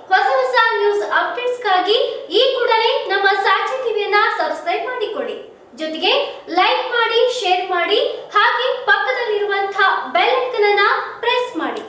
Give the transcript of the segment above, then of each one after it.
ಹೊಸ ಹೊಸ ನ್ಯೂಸ್ ಅಪ್ಡೇಟ್ಸ್ಗಾಗಿ ಈ ಕೂಡಲೇ ನಮ್ಮ ಸಾಕ್ಷಿ ಟಿವಿಯನ್ನ ಸಬ್ಸ್ಕ್ರೈಬ್ ಮಾಡಿಕೊಳ್ಳಿ ಜೊತೆಗೆ ಲೈಕ್ ಮಾಡಿ ಶೇರ್ ಮಾಡಿ ಹಾಗೆ ಪಕ್ಕದಲ್ಲಿರುವಂತಹ ಬೆಲ್ ಐಕನ್ ಅನ್ನ ಪ್ರೆಸ್ ಮಾಡಿ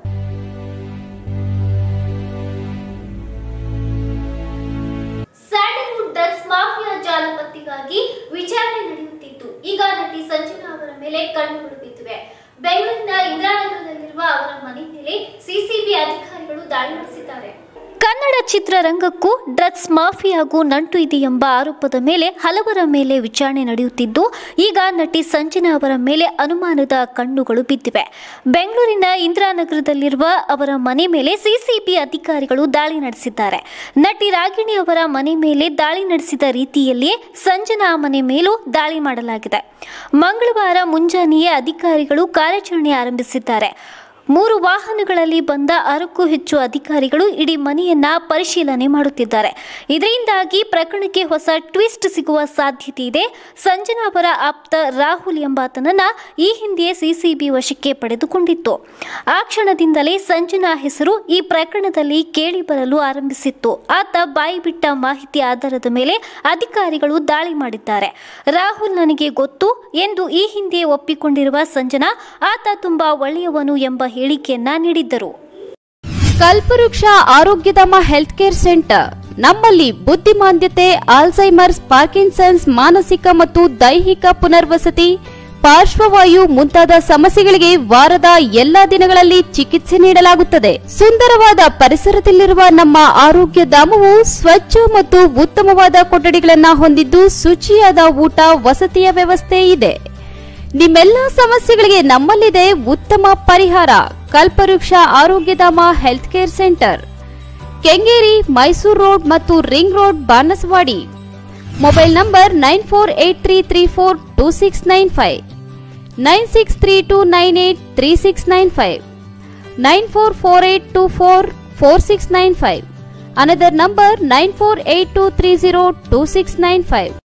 ಸ್ಯಾಂಡಲ್ವುಡ್ ಡ್ರಗ್ಸ್ ಮಾಫಿಯಾ ಜಾಲ ಪತ್ತೆಗಾಗಿ ವಿಚಾರಣೆ ನಡೆಯುತ್ತಿದ್ದು ಈಗ ನಟಿ ಸಂಜನಾ ಅವರ ಮೇಲೆ ಕಣ್ಣುಗಳು ಬಿದ್ದಿವೆ ಬೆಂಗಳೂರಿನ ಇಂದಿರಾನಗರದಲ್ಲಿರುವ ಅವರ ಮನೆ ಮೇಲೆ ಸಿಸಿಬಿ ಅಧಿಕಾರಿಗಳು ದಾಳಿ ನಡೆಸಿದ್ದಾರೆ ಕನ್ನಡ ಚಿತ್ರರಂಗಕ್ಕೂ ಡ್ರಗ್ಸ್ ಮಾಫಿಯಾಗೂ ನಂಟು ಇದೆ ಎಂಬ ಆರೋಪದ ಮೇಲೆ ಹಲವರ ಮೇಲೆ ವಿಚಾರಣೆ ನಡೆಯುತ್ತಿದ್ದು ಈಗ ನಟಿ ಸಂಜನಾ ಅವರ ಮೇಲೆ ಅನುಮಾನದ ಕಣ್ಣುಗಳು ಬಿದ್ದಿವೆ ಬೆಂಗಳೂರಿನ ಇಂದಿರಾನಗರದಲ್ಲಿರುವ ಅವರ ಮನೆ ಮೇಲೆ ಸಿಸಿಬಿ ಅಧಿಕಾರಿಗಳು ದಾಳಿ ನಡೆಸಿದ್ದಾರೆ ನಟಿ ರಾಗಿಣಿ ಅವರ ಮನೆ ಮೇಲೆ ದಾಳಿ ನಡೆಸಿದ ರೀತಿಯಲ್ಲಿಯೇ ಸಂಜನಾ ಮನೆ ಮೇಲೂ ದಾಳಿ ಮಾಡಲಾಗಿದೆ ಮಂಗಳವಾರ ಮುಂಜಾನೆಯೇ ಅಧಿಕಾರಿಗಳು ಕಾರ್ಯಾಚರಣೆ ಆರಂಭಿಸಿದ್ದಾರೆ ಮೂರು ವಾಹನಗಳಲ್ಲಿ ಬಂದ ಅರಕ್ಕೂ ಹೆಚ್ಚು ಅಧಿಕಾರಿಗಳು ಇಡೀ ಮನೆಯನ್ನ ಪರಿಶೀಲನೆ ಮಾಡುತ್ತಿದ್ದಾರೆ ಇದರಿಂದಾಗಿ ಪ್ರಕರಣಕ್ಕೆ ಹೊಸ ಟ್ವಿಸ್ಟ್ ಸಿಗುವ ಸಾಧ್ಯತೆ ಇದೆ ಸಂಜನಾ ಅವರ ಆಪ್ತ ರಾಹುಲ್ ಎಂಬಾತನನ್ನ ಈ ಹಿಂದೆ ಸಿಸಿಬಿ ವಶಕ್ಕೆ ಪಡೆದುಕೊಂಡಿತ್ತು ಆ ಕ್ಷಣದಿಂದಲೇ ಸಂಜನಾ ಹೆಸರು ಈ ಪ್ರಕರಣದಲ್ಲಿ ಕೇಳಿ ಬರಲು ಆರಂಭಿಸಿತ್ತು ಆತ ಬಾಯಿ ಬಿಟ್ಟ ಮಾಹಿತಿ ಆಧಾರದ ಮೇಲೆ ಅಧಿಕಾರಿಗಳು ದಾಳಿ ಮಾಡಿದ್ದಾರೆ ರಾಹುಲ್ ನನಗೆ ಗೊತ್ತು ಎಂದು ಈ ಹಿಂದೆ ಒಪ್ಪಿಕೊಂಡಿರುವ ಸಂಜನಾ ಆತ ತುಂಬಾ ಒಳ್ಳೆಯವನು ಎಂಬ ಹೇಳಿಕೆಯನ್ನ ನೀಡಿದ್ದರು ಕಲ್ಪವೃಕ್ಷ ಆರೋಗ್ಯಧಾಮ ಹೆಲ್ತ್ ಕೇರ್ ಸೆಂಟರ್ ನಮ್ಮಲ್ಲಿ ಬುದ್ಧಿಮಾಂದ್ಯತೆ ಆಲ್ಝೈಮರ್ಸ್ ಪಾರ್ಕಿನ್ಸನ್ಸ್ ಮಾನಸಿಕ ಮತ್ತು ದೈಹಿಕ ಪುನರ್ವಸತಿ ಪಾರ್ಶ್ವವಾಯು ಮುಂತಾದ ಸಮಸ್ಯೆಗಳಿಗೆ ವಾರದ ಎಲ್ಲಾ ದಿನಗಳಲ್ಲಿ ಚಿಕಿತ್ಸೆ ನೀಡಲಾಗುತ್ತದೆ ಸುಂದರವಾದ ಪರಿಸರದಲ್ಲಿರುವ ನಮ್ಮ ಆರೋಗ್ಯ ಧಾಮವು ಸ್ವಚ್ಛ ಮತ್ತು ಉತ್ತಮವಾದ ಕೊಠಡಿಗಳನ್ನು ಹೊಂದಿದ್ದು ಶುಚಿಯಾದ ಊಟ ವಸತಿಯ ವ್ಯವಸ್ಥೆ ಇದೆ ನಿಮ್ಮೆಲ್ಲ ಸಮಸ್ಯೆಗಳಿಗೆ ನಮ್ಮಲ್ಲಿದೆ ಉತ್ತಮ ಪರಿಹಾರ Kalpavriksha Arogyadhama health care centre Kengeri Mysuru road ಮತ್ತು ring road Banaswadi mobile number nine four eight three three four two six nine five nine six three two nine eight three six nine five nine four four eight two four four six nine five another number nine four eight two three zero two six nine five